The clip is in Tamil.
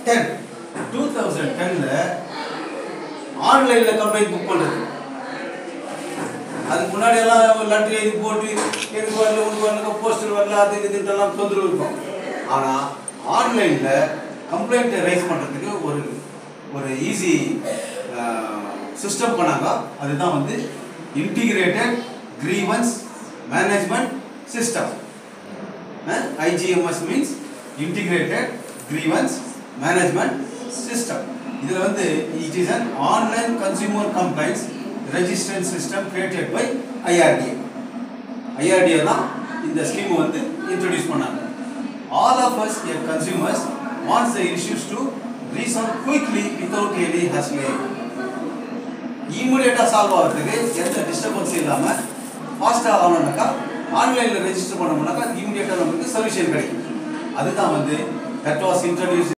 டென் டூ தௌசண்ட் டென்னில் ஆன்லைனில் கம்ப்ளைண்ட் புக் பண்ணுறது அதுக்கு முன்னாடி எல்லாம் லெட்டர் எழுதி போட்டு எனக்கு வரல உனக்கு வரல போஸ்டர் வரல அது இதுன்ட்டெல்லாம் தொந்தரவு இருக்கும் ஆனால் ஆன்லைனில் கம்ப்ளைண்ட்டை ரைஸ் பண்ணுறதுக்கு ஒரு ஒரு ஈஸி சிஸ்டம் பண்ணாங்க அதுதான் வந்து integrated grievance management system IGMS means integrated grievance management system இதில் வந்து it is an online consumer complaints registration system created by IRDA IRDA தான் இந்த ஸ்கீம் வந்து இன்ட்ரடியூஸ் பண்ணாங்க all of us a consumers wants the issues to resolve quickly without any hassle இமீடியட்டாக சால்வ் ஆகிறதுக்கு எந்த டிஸ்டர்பன்ஸும் இல்லாமல் ஃபாஸ்ட்டாக ஆகணும்னாக்கா ஆன்லைனில் ரெஜிஸ்டர் பண்ணோம்னாக்கா இமீடியட்டாக நமக்கு சொல்யூஷன் கிடைக்கும் அதுதான் வந்து தட் வாஸ் இன்ட்ரடியூஸ்